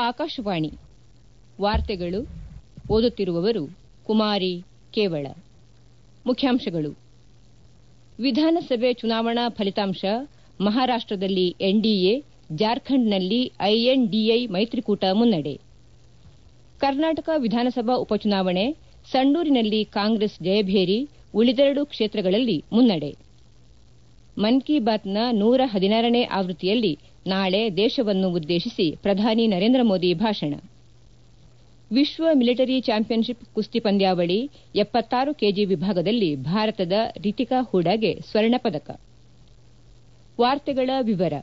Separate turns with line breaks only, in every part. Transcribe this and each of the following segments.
ಆಕಾಶವಾಣಿ ವಾರ್ತೆಗಳು ಓದುತ್ತಿರುವವರು ಕುಮಾರಿ ಕೇವಳ ಮುಖ್ಯಾಂಶಗಳು ವಿಧಾನಸಭೆ ಚುನಾವಣಾ ಫಲಿತಾಂಶ ಮಹಾರಾಷ್ಟದಲ್ಲಿ ಎನ್ಡಿಎ ಜಾರ್ಖಂಡ್ನಲ್ಲಿ ಐಎನ್ಡಿಐ ಮೈತ್ರಿಕೂಟ ಮುನ್ನಡೆ ಕರ್ನಾಟಕ ವಿಧಾನಸಭಾ ಉಪಚುನಾವಣೆ ಸಂಡೂರಿನಲ್ಲಿ ಕಾಂಗ್ರೆಸ್ ಜಯಭೇರಿ ಉಳಿದೆರಡು ಕ್ಷೇತ್ರಗಳಲ್ಲಿ ಮುನ್ನಡೆ ಮನ್ ಕಿ ಬಾತ್ನ ನೂರ ಹದಿನಾರನೇ ಆವೃತ್ತಿಯಲ್ಲಿ ನಾಳೆ ದೇಶವನ್ನು ಉದ್ದೇಶಿಸಿ ಪ್ರಧಾನಿ ನರೇಂದ್ರ ಮೋದಿ ಭಾಷಣ ವಿಶ್ವ ಮಿಲಿಟರಿ ಚಾಂಪಿಯನ್ಶಿಪ್ ಕುಸ್ತಿ ಪಂದ್ಯಾವಳಿ ಎಪ್ಪತ್ತಾರು ಕೆಜಿ ವಿಭಾಗದಲ್ಲಿ ಭಾರತದ ರಿತಿಕಾ ಹೂಡಾಗೆ ಸ್ವರ್ಣ ಪದಕ ವಾರ್ತೆಗಳ ವಿವರ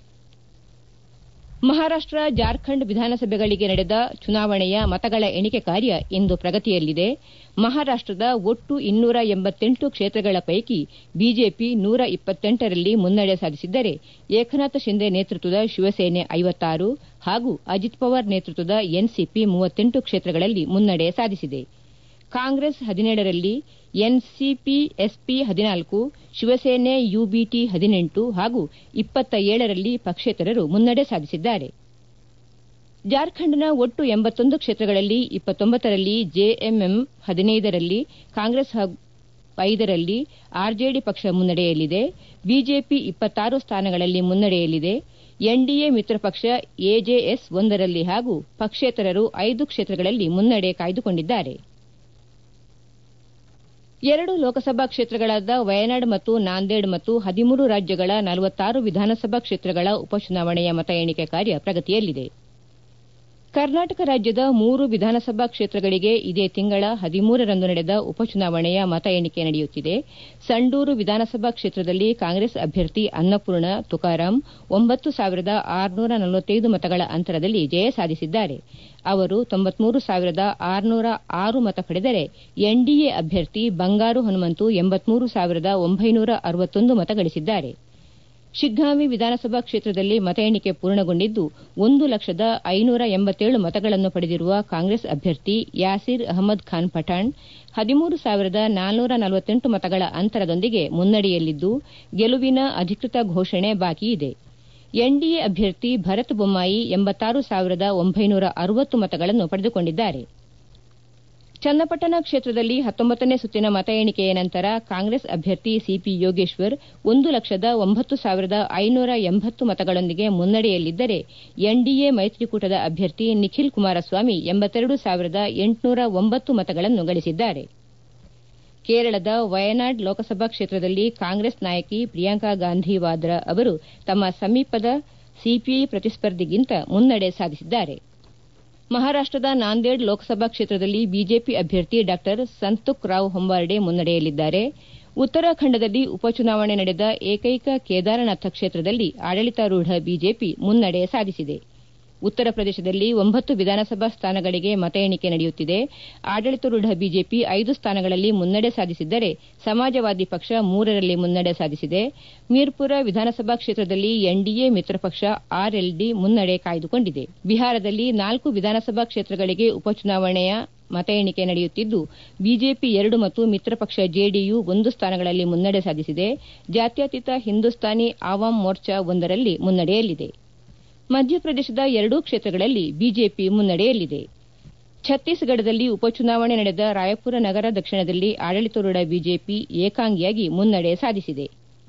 ಮಹಾರಾಷ್ಟ ಜಾರ್ಖಂಡ್ ವಿಧಾನಸಭೆಗಳಿಗೆ ನಡೆದ ಚುನಾವಣೆಯ ಮತಗಳ ಎಣಿಕೆ ಕಾರ್ಯ ಇಂದು ಪ್ರಗತಿಯಲ್ಲಿದೆ ಮಹಾರಾಷ್ಟದ ಒಟ್ಟು ಇನ್ನೂರ ಎಂಬತ್ತೆಂಟು ಕ್ಷೇತ್ರಗಳ ಪೈಕಿ ಬಿಜೆಪಿ ನೂರ ಇಪ್ಪತ್ತೆಂಟರಲ್ಲಿ ಮುನ್ನಡೆ ಸಾಧಿಸಿದ್ದರೆ ಏಕನಾಥ ಶಿಂದೆ ನೇತೃತ್ವದ ಶಿವಸೇನೆ ಐವತ್ತಾರು ಹಾಗೂ ಅಜಿತ್ ಪವಾರ್ ನೇತೃತ್ವದ ಎನ್ಸಿಪಿ ಮೂವತ್ತೆಂಟು ಕ್ಷೇತ್ರಗಳಲ್ಲಿ ಮುನ್ನಡೆ ಸಾಧಿಸಿದೆ ಕಾಂಗ್ರೆಸ್ ಹದಿನೇಳರಲ್ಲಿ ಎನ್ಸಿಪಿ ಎಸ್ಪಿ ಹದಿನಾಲ್ಕು ಶಿವಸೇನೆ ಯುಬಿಟಿ ಹದಿನೆಂಟು ಹಾಗೂ ಇಪ್ಪತ್ತ ಏಳರಲ್ಲಿ ಪಕ್ಷೇತರರು ಮುನ್ನಡೆ ಸಾಧಿಸಿದ್ದಾರೆ ಜಾರ್ಖಂಡ್ನ ಒಟ್ಟು ಎಂಬತ್ತೊಂದು ಕ್ಷೇತ್ರಗಳಲ್ಲಿ ಇಪ್ಪತ್ತೊಂಬತ್ತರಲ್ಲಿ ಜೆಎಂಎಂ ಹದಿನೈದರಲ್ಲಿ ಕಾಂಗ್ರೆಸ್ ಐದರಲ್ಲಿ ಆರ್ಜೆಡಿ ಪಕ್ಷ ಮುನ್ನಡೆಯಲ್ಲಿದೆ ಬಿಜೆಪಿ ಇಪ್ಪತ್ತಾರು ಸ್ಥಾನಗಳಲ್ಲಿ ಮುನ್ನಡೆಯಲ್ಲಿದೆ ಎನ್ಡಿಎ ಮಿತ್ರ ಪಕ್ಷ ಎಜೆಎಸ್ ಒಂದರಲ್ಲಿ ಹಾಗೂ ಪಕ್ಷೇತರರು ಐದು ಕ್ಷೇತ್ರಗಳಲ್ಲಿ ಮುನ್ನಡೆ ಕಾಯ್ದುಕೊಂಡಿದ್ದಾರೆ ಎರಡು ಲೋಕಸಭಾ ಕ್ಷೇತ್ರಗಳಾದ ವಯನಾಡ್ ಮತ್ತು ನಾಂದೇಡ್ ಮತ್ತು ಹದಿಮೂರು ರಾಜ್ಯಗಳ ನಲವತ್ತಾರು ವಿಧಾನಸಭಾ ಕ್ಷೇತ್ರಗಳ ಉಪಚುನಾವಣೆಯ ಮತ ಎಣಿಕೆ ಕಾರ್ಯ ಪ್ರಗತಿಯಲ್ಲಿದೆ ಕರ್ನಾಟಕ ರಾಜ್ಯದ ಮೂರು ವಿಧಾನಸಭಾ ಕ್ಷೇತ್ರಗಳಿಗೆ ಇದೇ ತಿಂಗಳ ಹದಿಮೂರರಂದು ನಡೆದ ಉಪಚುನಾವಣೆಯ ಮತ ಎಣಿಕೆ ನಡೆಯುತ್ತಿದೆ ಸಂಡೂರು ವಿಧಾನಸಭಾ ಕ್ಷೇತ್ರದಲ್ಲಿ ಕಾಂಗ್ರೆಸ್ ಅಭ್ಯರ್ಥಿ ಅನ್ನಪೂರ್ಣ ತುಕಾರಾಂ ಒಂಬತ್ತು ಸಾವಿರದ ಆರುನೂರ ನಲವತ್ತೈದು ಮತಗಳ ಅಂತರದಲ್ಲಿ ಜಯ ಸಾಧಿಸಿದ್ದಾರೆ ಅವರು ತೊಂಬತ್ಮೂರು ಸಾವಿರದ ಆರುನೂರ ಆರು ಮತ ಪಡೆದರೆ ಎನ್ಡಿಎ ಅಭ್ಯರ್ಥಿ ಬಂಗಾರು ಹನುಮಂತು ಎಂಬತ್ಮೂರು ಸಾವಿರದ ಒಂಬೈನೂರ ಅರವತ್ತೊಂದು ಮತ ಗಳಿಸಿದ್ದಾರೆ ಶಿಗ್ಗಾಂವಿ ವಿಧಾನಸಭಾ ಕ್ಷೇತ್ರದಲ್ಲಿ ಮತ ಎಣಿಕೆ ಪೂರ್ಣಗೊಂಡಿದ್ದು ಒಂದು ಲಕ್ಷದ ಐನೂರ ಎಂಬತ್ತೇಳು ಮತಗಳನ್ನು ಪಡೆದಿರುವ ಕಾಂಗ್ರೆಸ್ ಅಭ್ಯರ್ಥಿ ಯಾಸೀರ್ ಅಹಮದ್ ಖಾನ್ ಪಠಾಣ್ ಹದಿಮೂರು ಸಾವಿರದ ನಾಲ್ನೂರ ನಲವತ್ತೆಂಟು ಮತಗಳ ಅಂತರದೊಂದಿಗೆ ಮುನ್ನಡೆಯಲ್ಲಿದ್ದು ಗೆಲುವಿನ ಅಧಿಕೃತ ಘೋಷಣೆ ಬಾಕಿಯಿದೆ ಎನ್ಡಿಎ ಅಭ್ಯರ್ಥಿ ಭರತ್ ಬೊಮ್ಮಾಯಿ ಎಂಬತ್ತಾರು ಸಾವಿರದ ಒಂಬೈನೂರ ಅರವತ್ತು ಮತಗಳನ್ನು ಪಡೆದುಕೊಂಡಿದ್ದಾರೆ ಚನ್ನಪಟ್ಟಣ ಕ್ಷೇತ್ರದಲ್ಲಿ ಹತ್ತೊಂಬತ್ತನೇ ಸುತ್ತಿನ ಮತ ಎಣಿಕೆಯ ನಂತರ ಕಾಂಗ್ರೆಸ್ ಅಭ್ಯರ್ಥಿ ಸಿಪಿ ಯೋಗೇಶ್ವರ್ ಒಂದು ಲಕ್ಷದ ಒಂಬತ್ತು ಸಾವಿರದ ಐನೂರ ಎಂಬತ್ತು ಮತಗಳೊಂದಿಗೆ ಮುನ್ನಡೆಯಲ್ಲಿದ್ದರೆ ಎನ್ಡಿಎ ಮೈತ್ರಿಕೂಟದ ಅಭ್ಯರ್ಥಿ ನಿಖಿಲ್ ಕುಮಾರಸ್ವಾಮಿ ಎಂಬತ್ತೆರಡು ಸಾವಿರದ ಎಂಟುನೂರ ಒಂಬತ್ತು ಮತಗಳನ್ನು ಗಳಿಸಿದ್ದಾರೆ ಕೇರಳದ ವಯನಾಡ್ ಲೋಕಸಭಾ ಕ್ಷೇತ್ರದಲ್ಲಿ ಕಾಂಗ್ರೆಸ್ ನಾಯಕಿ ಪ್ರಿಯಾಂಕಾ ಗಾಂಧಿ ವಾದ್ರಾ ಅವರು ತಮ್ಮ ಸಮೀಪದ ಸಿಪಿಐ ಪ್ರತಿಸ್ಪರ್ಧಿಗಿಂತ ಮುನ್ನಡೆ ಸಾಧಿಸಿದ್ದಾರೆ ಮಹಾರಾಷ್ಟದ ನಾಂದೇಡ್ ಲೋಕಸಭಾ ಕ್ಷೇತ್ರದಲ್ಲಿ ಬಿಜೆಪಿ ಅಭ್ಯರ್ಥಿ ಡಾ ಸಂತುಕ್ ರಾವ್ ಹೊಂಬಾರ್ಡೆ ಮುನ್ನಡೆಯಲ್ಲಿದ್ದಾರೆ ಉತ್ತರಾಖಂಡದಲ್ಲಿ ಉಪಚುನಾವಣೆ ನಡೆದ ಏಕೈಕ ಕೇದಾರನಾಥ ಕ್ಷೇತ್ರದಲ್ಲಿ ಆಡಳಿತಾರೂಢ ಬಿಜೆಪಿ ಮುನ್ನಡೆ ಸಾಧಿಸಿದೆ ಉತ್ತರ ಪ್ರದೇಶದಲ್ಲಿ ಒಂಬತ್ತು ವಿಧಾನಸಭಾ ಸ್ಥಾನಗಳಿಗೆ ಮತ ಎಣಿಕೆ ನಡೆಯುತ್ತಿದೆ ಆಡಳಿತಾರೂಢ ಬಿಜೆಪಿ ಐದು ಸ್ಥಾನಗಳಲ್ಲಿ ಮುನ್ನಡೆ ಸಾಧಿಸಿದ್ದರೆ ಸಮಾಜವಾದಿ ಪಕ್ಷ ಮೂರರಲ್ಲಿ ಮುನ್ನಡೆ ಸಾಧಿಸಿದೆ ಮೀರ್ಪುರ ವಿಧಾನಸಭಾ ಕ್ಷೇತ್ರದಲ್ಲಿ ಎನ್ಡಿಎ ಮಿತ್ರ ಪಕ್ಷ ಆರ್ಎಲ್ಡಿ ಮುನ್ನಡೆ ಕಾಯ್ದುಕೊಂಡಿದೆ ಬಿಹಾರದಲ್ಲಿ ನಾಲ್ಕು ವಿಧಾನಸಭಾ ಕ್ಷೇತ್ರಗಳಿಗೆ ಉಪಚುನಾವಣೆಯ ಮತ ಎಣಿಕೆ ನಡೆಯುತ್ತಿದ್ದು ಬಿಜೆಪಿ ಎರಡು ಮತ್ತು ಮಿತ್ರ ಪಕ್ಷ ಜೆಡಿಯು ಒಂದು ಸ್ಥಾನಗಳಲ್ಲಿ ಮುನ್ನಡೆ ಸಾಧಿಸಿದೆ ಜಾತ್ಯತೀತ ಹಿಂದೂಸ್ತಾನಿ ಆವಾಮ್ ಮೋರ್ಚಾ ಒಂದರಲ್ಲಿ ಮುನ್ನಡೆಯಲ್ಲಿದೆ ಮಧ್ಯಪ್ರದೇಶದ ಎರಡೂ ಕ್ಷೇತ್ರಗಳಲ್ಲಿ ಬಿಜೆಪಿ ಮುನ್ನಡೆಯಲ್ಲಿದೆ ಛತ್ತೀಸ್ಗಢದಲ್ಲಿ ಉಪಚುನಾವಣೆ ನಡೆದ ರಾಯಪುರ ನಗರ ದಕ್ಷಿಣದಲ್ಲಿ ಆಡಳಿತಾರೂಢ ಬಿಜೆಪಿ ಏಕಾಂಗಿಯಾಗಿ ಮುನ್ನಡೆ ಸಾಧಿಸಿದೆ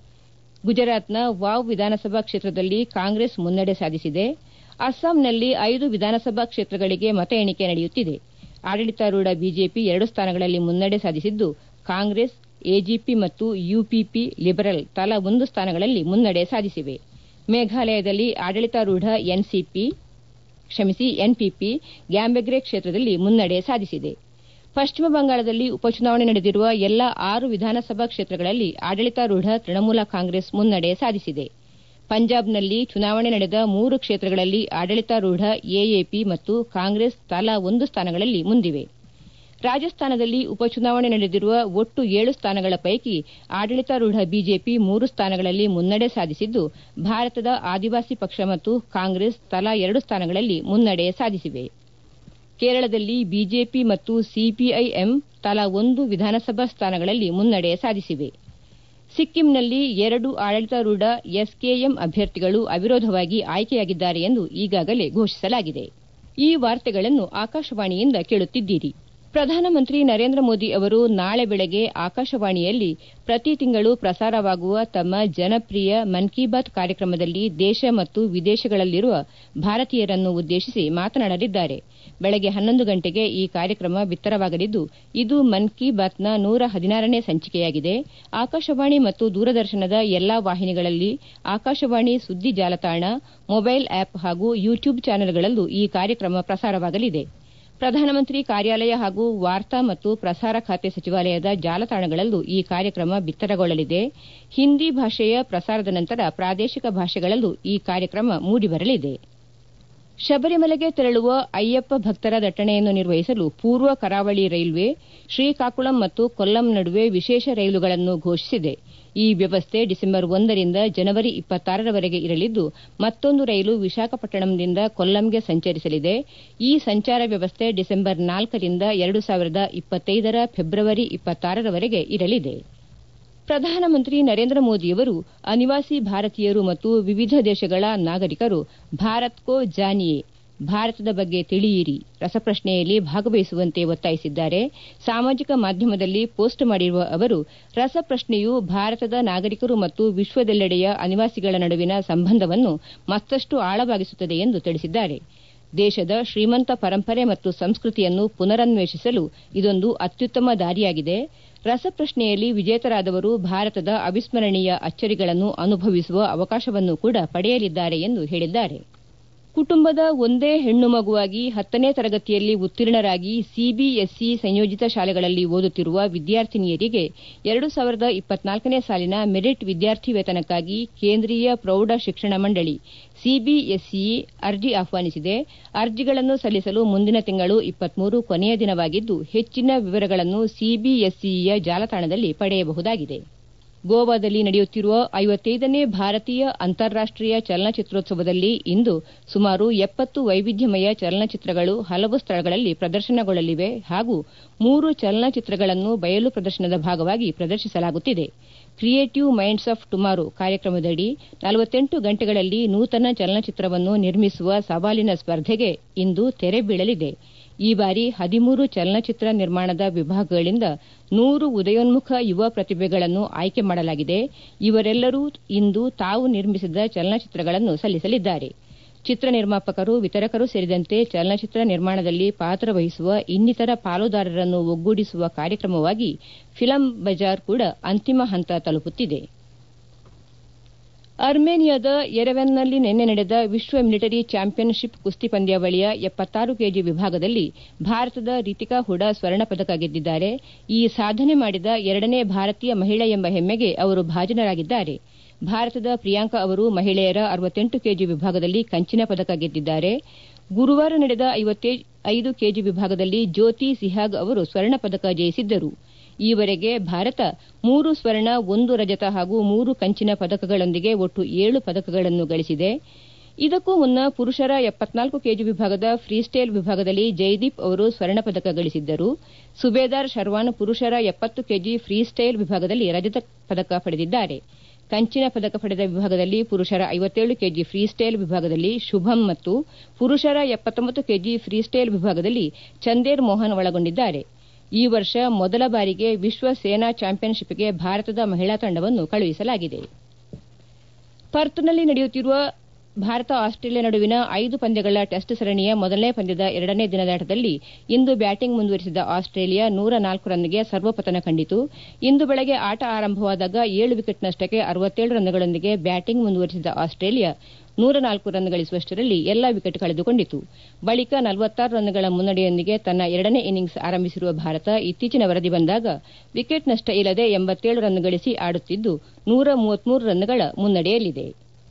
ಗುಜರಾತ್ನ ವಾವ್ ವಿಧಾನಸಭಾ ಕ್ಷೇತ್ರದಲ್ಲಿ ಕಾಂಗ್ರೆಸ್ ಮುನ್ನಡೆ ಸಾಧಿಸಿದೆ ಅಸ್ಸಾಂನಲ್ಲಿ ಐದು ವಿಧಾನಸಭಾ ಕ್ಷೇತ್ರಗಳಿಗೆ ಮತ ಎಣಿಕೆ ನಡೆಯುತ್ತಿದೆ ಆಡಳಿತಾರೂಢ ಬಿಜೆಪಿ ಎರಡು ಸ್ಥಾನಗಳಲ್ಲಿ ಮುನ್ನಡೆ ಸಾಧಿಸಿದ್ದು ಕಾಂಗ್ರೆಸ್ ಎಜಿಪಿ ಮತ್ತು ಯುಪಿಪಿ ಲಿಬರಲ್ ತಲಾ ಒಂದು ಸ್ಥಾನಗಳಲ್ಲಿ ಮುನ್ನಡೆ ಸಾಧಿಸಿವೆ ಮೇಘಾಲಯದಲ್ಲಿ ಆಡಳಿತಾರೂಢ ಎನ್ಸಿಪಿ ಕ್ಷಮಿಸಿ ಎನ್ಪಿಪಿ ಗ್ಯಾಂಬೆಗ್ರೆ ಕ್ಷೇತ್ರದಲ್ಲಿ ಮುನ್ನಡೆ ಸಾಧಿಸಿದೆ ಪಶ್ಚಿಮ ಬಂಗಾಳದಲ್ಲಿ ಉಪಚುನಾವಣೆ ನಡೆದಿರುವ ಎಲ್ಲಾ ಆರು ವಿಧಾನಸಭಾ ಕ್ಷೇತ್ರಗಳಲ್ಲಿ ಆಡಳಿತಾರೂಢ ತೃಣಮೂಲ ಕಾಂಗ್ರೆಸ್ ಮುನ್ನಡೆ ಸಾಧಿಸಿದೆ ಪಂಜಾಬ್ನಲ್ಲಿ ಚುನಾವಣೆ ನಡೆದ ಮೂರು ಕ್ಷೇತ್ರಗಳಲ್ಲಿ ಆಡಳಿತಾರೂಢ ಎಎಪಿ ಮತ್ತು ಕಾಂಗ್ರೆಸ್ ತಲಾ ಒಂದು ಸ್ಥಾನಗಳಲ್ಲಿ ಮುಂದಿವೆ ರಾಜಸ್ಥಾನದಲ್ಲಿ ಉಪಚುನಾವಣೆ ನಡೆದಿರುವ ಒಟ್ಟು ಏಳು ಸ್ಥಾನಗಳ ಪೈಕಿ ಆಡಳಿತಾರೂಢ ಬಿಜೆಪಿ ಮೂರು ಸ್ಥಾನಗಳಲ್ಲಿ ಮುನ್ನಡೆ ಸಾಧಿಸಿದ್ದು ಭಾರತದ ಆದಿವಾಸಿ ಪಕ್ಷ ಮತ್ತು ಕಾಂಗ್ರೆಸ್ ತಲಾ ಎರಡು ಸ್ಥಾನಗಳಲ್ಲಿ ಮುನ್ನಡೆ ಸಾಧಿಸಿವೆ ಕೇರಳದಲ್ಲಿ ಬಿಜೆಪಿ ಮತ್ತು ಸಿಪಿಐಎಂ ತಲಾ ಒಂದು ವಿಧಾನಸಭಾ ಸ್ಥಾನಗಳಲ್ಲಿ ಮುನ್ನಡೆ ಸಾಧಿಸಿವೆ ಸಿಕ್ಕಿಂನಲ್ಲಿ ಎರಡು ಆಡಳಿತಾರೂಢ ಎಸ್ಕೆಎಂ ಅಭ್ಯರ್ಥಿಗಳು ಅವಿರೋಧವಾಗಿ ಆಯ್ಕೆಯಾಗಿದ್ದಾರೆ ಎಂದು ಈಗಾಗಲೇ ಘೋಷಿಸಲಾಗಿದೆ ಈ ವಾರ್ತೆಗಳನ್ನು ಆಕಾಶವಾಣಿಯಿಂದ ಕೇಳುತ್ತಿದ್ದೀರಿ ಪ್ರಧಾನಮಂತ್ರಿ ನರೇಂದ್ರ ಮೋದಿ ಅವರು ನಾಳೆ ಬೆಳಗ್ಗೆ ಆಕಾಶವಾಣಿಯಲ್ಲಿ ಪ್ರತಿ ತಿಂಗಳು ಪ್ರಸಾರವಾಗುವ ತಮ್ಮ ಜನಪ್ರಿಯ ಮನ್ ಕಿ ಬಾತ್ ಕಾರ್ಯಕ್ರಮದಲ್ಲಿ ದೇಶ ಮತ್ತು ವಿದೇಶಗಳಲ್ಲಿರುವ ಭಾರತೀಯರನ್ನು ಉದ್ದೇಶಿಸಿ ಮಾತನಾಡಲಿದ್ದಾರೆ ಬೆಳಗ್ಗೆ ಹನ್ನೊಂದು ಗಂಟೆಗೆ ಈ ಕಾರ್ಯಕ್ರಮ ಬಿತ್ತರವಾಗಲಿದ್ದು ಇದು ಮನ್ ಕಿ ಬಾತ್ನ ನೂರ ಹದಿನಾರನೇ ಸಂಚಿಕೆಯಾಗಿದೆ ಆಕಾಶವಾಣಿ ಮತ್ತು ದೂರದರ್ಶನದ ಎಲ್ಲಾ ವಾಹಿನಿಗಳಲ್ಲಿ ಆಕಾಶವಾಣಿ ಸುದ್ದಿ ಜಾಲತಾಣ ಮೊಬೈಲ್ ಆಪ್ ಹಾಗೂ ಯೂಟ್ಯೂಬ್ ಚಾನೆಲ್ಗಳಲ್ಲೂ ಈ ಕಾರ್ಯಕ್ರಮ ಪ್ರಸಾರವಾಗಲಿದೆ ಪ್ರಧಾನಮಂತ್ರಿ ಕಾರ್ಯಾಲಯ ಹಾಗೂ ವಾರ್ತಾ ಮತ್ತು ಪ್ರಸಾರ ಖಾತೆ ಸಚಿವಾಲಯದ ಜಾಲತಾಣಗಳಲ್ಲೂ ಈ ಕಾರ್ಯಕ್ರಮ ಬಿತ್ತರಗೊಳ್ಳಲಿದೆ ಹಿಂದಿ ಭಾಷೆಯ ಪ್ರಸಾರದ ನಂತರ ಪ್ರಾದೇಶಿಕ ಭಾಷೆಗಳಲ್ಲೂ ಈ ಕಾರ್ಯಕ್ರಮ ಮೂಡಿಬರಲಿದೆ ಶಬರಿಮಲೆಗೆ ತೆರಳುವ ಅಯ್ಯಪ್ಪ ಭಕ್ತರ ದಟ್ಟಣೆಯನ್ನು ನಿರ್ವಹಿಸಲು ಪೂರ್ವ ಕರಾವಳಿ ರೈಲ್ವೆ ಶ್ರೀಕಾಕುಳಂ ಮತ್ತು ಕೊಲ್ಲಂ ನಡುವೆ ವಿಶೇಷ ರೈಲುಗಳನ್ನು ಘೋಷಿಸಿದೆ ಈ ವ್ಯವಸ್ಥೆ ಡಿಸೆಂಬರ್ ಒಂದರಿಂದ ಜನವರಿ ಇಪ್ಪತ್ತಾರರವರೆಗೆ ಇರಲಿದ್ದು ಮತ್ತೊಂದು ರೈಲು ವಿಶಾಖಪಟ್ಟಣಂನಿಂದ ಕೊಲ್ಲಂಗೆ ಸಂಚರಿಸಲಿದೆ ಈ ಸಂಚಾರ ವ್ಯವಸ್ಥೆ ಡಿಸೆಂಬರ್ ನಾಲ್ಕರಿಂದ ಎರಡು ಸಾವಿರದ ಇಪ್ಪತ್ತೈದರ ಫೆಬ್ರವರಿ ಇಪ್ಪತ್ತಾರರವರೆಗೆ ಇರಲಿದೆ ಪ್ರಧಾನಮಂತ್ರಿ ನರೇಂದ್ರ ಮೋದಿಯವರು ಅನಿವಾಸಿ ಭಾರತೀಯರು ಮತ್ತು ವಿವಿಧ ದೇಶಗಳ ನಾಗರಿಕರು ಭಾರತ್ ಕೋ ಜಾನಿಯೇ ಭಾರತದ ಬಗ್ಗೆ ತಿಳಿಯಿರಿ ರಸಪ್ರಶ್ನೆಯಲ್ಲಿ ಭಾಗವಹಿಸುವಂತೆ ಒತ್ತಾಯಿಸಿದ್ದಾರೆ ಸಾಮಾಜಿಕ ಮಾಧ್ಯಮದಲ್ಲಿ ಪೋಸ್ಟ್ ಮಾಡಿರುವ ಅವರು ರಸಪ್ರಶ್ನೆಯು ಭಾರತದ ನಾಗರಿಕರು ಮತ್ತು ವಿಶ್ವದೆಲ್ಲೆಡೆಯ ಅನಿವಾಸಿಗಳ ನಡುವಿನ ಸಂಬಂಧವನ್ನು ಮತ್ತಷ್ಟು ಆಳವಾಗಿಸುತ್ತದೆ ಎಂದು ತಿಳಿಸಿದ್ದಾರೆ ದೇಶದ ಶ್ರೀಮಂತ ಪರಂಪರೆ ಮತ್ತು ಸಂಸ್ಕೃತಿಯನ್ನು ಪುನರನ್ವೇಷಿಸಲು ಇದೊಂದು ಅತ್ಯುತ್ತಮ ದಾರಿಯಾಗಿದೆ ರಸಪ್ರಶ್ನೆಯಲ್ಲಿ ವಿಜೇತರಾದವರು ಭಾರತದ ಅವಿಸ್ಮರಣೀಯ ಅಚ್ಚರಿಗಳನ್ನು ಅನುಭವಿಸುವ ಅವಕಾಶವನ್ನು ಕೂಡ ಪಡೆಯಲಿದ್ದಾರೆ ಎಂದು ಹೇಳಿದ್ದಾರೆ ಕುಟುಂಬದ ಒಂದೇ ಹೆಣ್ಣು ಮಗುವಾಗಿ ಹತ್ತನೇ ತರಗತಿಯಲ್ಲಿ ಉತ್ತೀರ್ಣರಾಗಿ ಸಿಬಿಎಸ್ಇ ಸಂಯೋಜಿತ ಶಾಲೆಗಳಲ್ಲಿ ಓದುತ್ತಿರುವ ವಿದ್ಯಾರ್ಥಿನಿಯರಿಗೆ ಎರಡು ಸಾವಿರದ ಇಪ್ಪತ್ನಾಲ್ಕನೇ ಸಾಲಿನ ಮೆರಿಟ್ ವಿದ್ಯಾರ್ಥಿ ವೇತನಕ್ಕಾಗಿ ಕೇಂದ್ರೀಯ ಪ್ರೌಢ ಶಿಕ್ಷಣ ಮಂಡಳಿ ಸಿಬಿಎಸ್ಇ ಅರ್ಜಿ ಆಹ್ವಾನಿಸಿದೆ ಅರ್ಜಿಗಳನ್ನು ಸಲ್ಲಿಸಲು ಮುಂದಿನ ತಿಂಗಳು ಇಪ್ಪತ್ಮೂರು ಕೊನೆಯ ದಿನವಾಗಿದ್ದು ಹೆಚ್ಚಿನ ವಿವರಗಳನ್ನು ಸಿಬಿಎಸ್ಇಯ ಜಾಲತಾಣದಲ್ಲಿ ಪಡೆಯಬಹುದಾಗಿದೆ ಗೋವಾದಲ್ಲಿ ನಡೆಯುತ್ತಿರುವ ಐವತ್ತೈದನೇ ಭಾರತೀಯ ಅಂತಾರಾಷ್ಟೀಯ ಚಲನಚಿತ್ರೋತ್ಸವದಲ್ಲಿ ಇಂದು ಸುಮಾರು ಎಪ್ಪತ್ತು ವೈವಿಧ್ಯಮಯ ಚಲನಚಿತ್ರಗಳು ಹಲವು ಸ್ಥಳಗಳಲ್ಲಿ ಪ್ರದರ್ಶನಗೊಳ್ಳಲಿವೆ ಹಾಗೂ ಮೂರು ಚಲನಚಿತ್ರಗಳನ್ನು ಬಯಲು ಪ್ರದರ್ಶನದ ಭಾಗವಾಗಿ ಪ್ರದರ್ಶಿಸಲಾಗುತ್ತಿದೆ ಕ್ರಿಯೇಟಿವ್ ಮೈಂಡ್ಸ್ ಆಫ್ ಟುಮಾರೋ ಕಾರ್ಯಕ್ರಮದಡಿ ನಲವತ್ತೆಂಟು ಗಂಟೆಗಳಲ್ಲಿ ನೂತನ ಚಲನಚಿತ್ರವನ್ನು ನಿರ್ಮಿಸುವ ಸವಾಲಿನ ಸ್ಪರ್ಧೆಗೆ ಇಂದು ತೆರೆ ಬೀಳಲಿದೆ ಈ ಬಾರಿ ಹದಿಮೂರು ಚಲನಚಿತ್ರ ನಿರ್ಮಾಣದ ವಿಭಾಗಗಳಿಂದ ನೂರು ಉದಯೋನ್ಮುಖ ಯುವ ಪ್ರತಿಭೆಗಳನ್ನು ಆಯ್ಕೆ ಮಾಡಲಾಗಿದೆ ಇವರೆಲ್ಲರೂ ಇಂದು ತಾವು ನಿರ್ಮಿಸಿದ ಚಲನಚಿತ್ರಗಳನ್ನು ಸಲ್ಲಿಸಲಿದ್ದಾರೆ ಚಿತ್ರ ನಿರ್ಮಾಪಕರು ವಿತರಕರು ಸೇರಿದಂತೆ ಚಲನಚಿತ್ರ ನಿರ್ಮಾಣದಲ್ಲಿ ಪಾತ್ರವಹಿಸುವ ಇನ್ನಿತರ ಪಾಲುದಾರರನ್ನು ಒಗ್ಗೂಡಿಸುವ ಕಾರ್ಯಕ್ರಮವಾಗಿ ಫಿಲಂ ಬಜಾರ್ ಕೂಡ ಅಂತಿಮ ಹಂತ ತಲುಪುತ್ತಿದೆ ಅರ್ಮೇನಿಯಾದ ಯೆರೆವನ್ನಲ್ಲಿ ನಿನ್ನೆ ನಡೆದ ವಿಶ್ವ ಮಿಲಿಟರಿ ಚಾಂಪಿಯನ್ಶಿಪ್ ಕುಸ್ತಿ ಪಂದ್ಯಾವಳಿಯ ಎಪ್ಪತ್ತಾರು ಕೆಜಿ ವಿಭಾಗದಲ್ಲಿ ಭಾರತದ ರಿತಿಕಾ ಹುಡಾ ಸ್ವರ್ಣ ಪದಕ ಗೆದ್ದಿದ್ದಾರೆ ಈ ಸಾಧನೆ ಮಾಡಿದ ಎರಡನೇ ಭಾರತೀಯ ಮಹಿಳೆ ಎಂಬ ಹೆಮ್ಮೆಗೆ ಅವರು ಭಾಜನರಾಗಿದ್ದಾರೆ ಭಾರತದ ಪ್ರಿಯಾಂಕಾ ಅವರು ಮಹಿಳೆಯರ ಅರವತ್ತೆಂಟು ಕೆಜಿ ವಿಭಾಗದಲ್ಲಿ ಕಂಚಿನ ಪದಕ ಗೆದ್ದಿದ್ದಾರೆ ಗುರುವಾರ ನಡೆದ ಐದು ಕೆಜಿ ವಿಭಾಗದಲ್ಲಿ ಜ್ಯೋತಿ ಸಿಹಾಗ್ ಅವರು ಸ್ವರ್ಣ ಪದಕ ಜಯಿಸಿದ್ದರು ಈವರೆಗೆ ಭಾರತ ಮೂರು ಸ್ವರ್ಣ ಒಂದು ರಜತ ಹಾಗೂ ಮೂರು ಕಂಚಿನ ಪದಕಗಳೊಂದಿಗೆ ಒಟ್ಟು ಏಳು ಪದಕಗಳನ್ನು ಗಳಿಸಿದೆ ಇದಕ್ಕೂ ಮುನ್ನ ಪುರುಷರ ಎಪ್ಪತ್ನಾಲ್ಕು ಕೆಜಿ ವಿಭಾಗದ ಫ್ರೀಸ್ಟೈಲ್ ವಿಭಾಗದಲ್ಲಿ ಜೈದೀಪ್ ಅವರು ಸ್ವರ್ಣ ಪದಕ ಗಳಿಸಿದ್ದರು ಸುಬೇದಾರ್ ಶರ್ವಾನ್ ಪುರುಷರ ಎಪ್ಪತ್ತು ಕೆಜಿ ಫ್ರೀಸ್ಟೈಲ್ ವಿಭಾಗದಲ್ಲಿ ರಜತ ಪದಕ ಪಡೆದಿದ್ದಾರೆ ಕಂಚಿನ ಪದಕ ಪಡೆದ ವಿಭಾಗದಲ್ಲಿ ಪುರುಷರ ಐವತ್ತೇಳು ಕೆಜಿ ಫ್ರೀಸ್ಟೈಲ್ ವಿಭಾಗದಲ್ಲಿ ಶುಭಂ ಮತ್ತು ಪುರುಷರ ಎಪ್ಪತ್ತೊಂಬತ್ತು ಕೆಜಿ ಫ್ರೀಸ್ಟೈಲ್ ವಿಭಾಗದಲ್ಲಿ ಚಂದೇರ್ ಮೋಹನ್ ಒಳಗೊಂಡಿದ್ದಾರೆ ಈ ವರ್ಷ ಮೊದಲ ಬಾರಿಗೆ ವಿಶ್ವ ಸೇನಾ ಚಾಂಪಿಯನ್ಶಿಪ್ಗೆ ಭಾರತದ ಮಹಿಳಾ ತಂಡವನ್ನು ಕಳುಹಿಸಲಾಗಿದೆ ಪರ್ತ್ನಲ್ಲಿ ನಡೆಯುತ್ತಿರುವ ಭಾರತ ಆಸ್ಟ್ರೇಲಿಯಾ ನಡುವಿನ ಐದು ಪಂದ್ಯಗಳ ಟೆಸ್ಟ್ ಸರಣಿಯ ಮೊದಲನೇ ಪಂದ್ಯದ ಎರಡನೇ ದಿನದಾಟದಲ್ಲಿ ಇಂದು ಬ್ಯಾಟಿಂಗ್ ಮುಂದುವರಿಸಿದ ಆಸ್ಟ್ರೇಲಿಯಾ ನೂರ ನಾಲ್ಕು ರನ್ಗೆ ಸರ್ವಪತನ ಕಂಡಿತು ಇಂದು ಬೆಳಗ್ಗೆ ಆಟ ಆರಂಭವಾದಾಗ ಏಳು ವಿಕೆಟ್ ನಷ್ಟಕ್ಕೆ ಅರವತ್ತೇಳು ರನ್ಗಳೊಂದಿಗೆ ಬ್ಯಾಟಿಂಗ್ ಮುಂದುವರಿಸಿದ ಆಸ್ಟ್ರೇಲಿಯಾ ನೂರ ನಾಲ್ಕು ರನ್ ಗಳಿಸುವಷ್ಟರಲ್ಲಿ ಎಲ್ಲಾ ವಿಕೆಟ್ ಕಳೆದುಕೊಂಡಿತು ಬಳಿಕ ನಲವತ್ತಾರು ರನ್ಗಳ ಮುನ್ನಡೆಯೊಂದಿಗೆ ತನ್ನ ಎರಡನೇ ಇನ್ನಿಂಗ್ಸ್ ಆರಂಭಿಸಿರುವ ಭಾರತ ಇತ್ತೀಚಿನ ವರದಿ ಬಂದಾಗ ವಿಕೆಟ್ ನಷ್ಟ ಇಲ್ಲದೆ ಎಂಬತ್ತೇಳು ರನ್ ಗಳಿಸಿ ಆಡುತ್ತಿದ್ದು ನೂರ ಮೂವತ್ಮೂರು ರನ್ಗಳ ಮುನ್ನಡೆಯಲ್ಲಿದೆ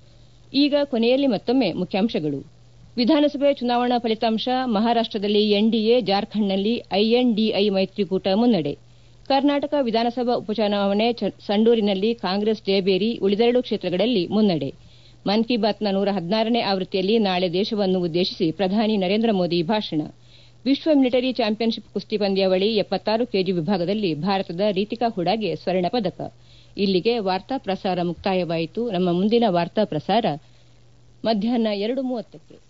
ಈಗ ಕೊನೆಯಲ್ಲಿ ಮತ್ತೊಮ್ಮೆ ಮುಖ್ಯಾಂಶಗಳು ವಿಧಾನಸಭೆ ಚುನಾವಣಾ ಫಲಿತಾಂಶ ಮಹಾರಾಷ್ಟದಲ್ಲಿ ಎನ್ಡಿಎ ಜಾರ್ಖಂಡ್ನಲ್ಲಿ ಐಎನ್ಡಿಐ ಮೈತ್ರಿಕೂಟ ಮುನ್ನಡೆ ಕರ್ನಾಟಕ ವಿಧಾನಸಭಾ ಉಪಚುನಾವಣೆ ಸಂಡೂರಿನಲ್ಲಿ ಕಾಂಗ್ರೆಸ್ ಜಯಬೇರಿ ಉಳಿದೆರಡು ಕ್ಷೇತ್ರಗಳಲ್ಲಿ ಮುನ್ನಡೆ ಮನ್ ಕಿ ಬಾತ್ನ ನೂರ ಹದಿನಾರನೇ ಆವೃತ್ತಿಯಲ್ಲಿ ನಾಳೆ ದೇಶವನ್ನು ಉದ್ದೇಶಿಸಿ ಪ್ರಧಾನಿ ನರೇಂದ್ರ ಮೋದಿ ಭಾಷಣ ವಿಶ್ವ ಮಿಲಿಟರಿ ಚಾಂಪಿಯನ್ಶಿಪ್ ಕುಸ್ತಿ ಪಂದ್ಯಾವಳಿ ಎಪ್ಪತ್ತಾರು ಕೆಜಿ ವಿಭಾಗದಲ್ಲಿ ಭಾರತದ ರೀತಿಕಾ ಹುಡಾಗೆ ಸ್ವರ್ಣ ಪದಕ ಇಲ್ಲಿಗೆ ವಾರ್ತಾ ಪ್ರಸಾರ ಮುಕ್ತಾಯವಾಯಿತು ನಮ್ಮ ಮುಂದಿನ ವಾರ್ತಾ ಪ್ರಸಾರ ಮಧ್ಯಾಹ್ನ ಎರಡು ಮೂವತ್ತಕ್ಕೆ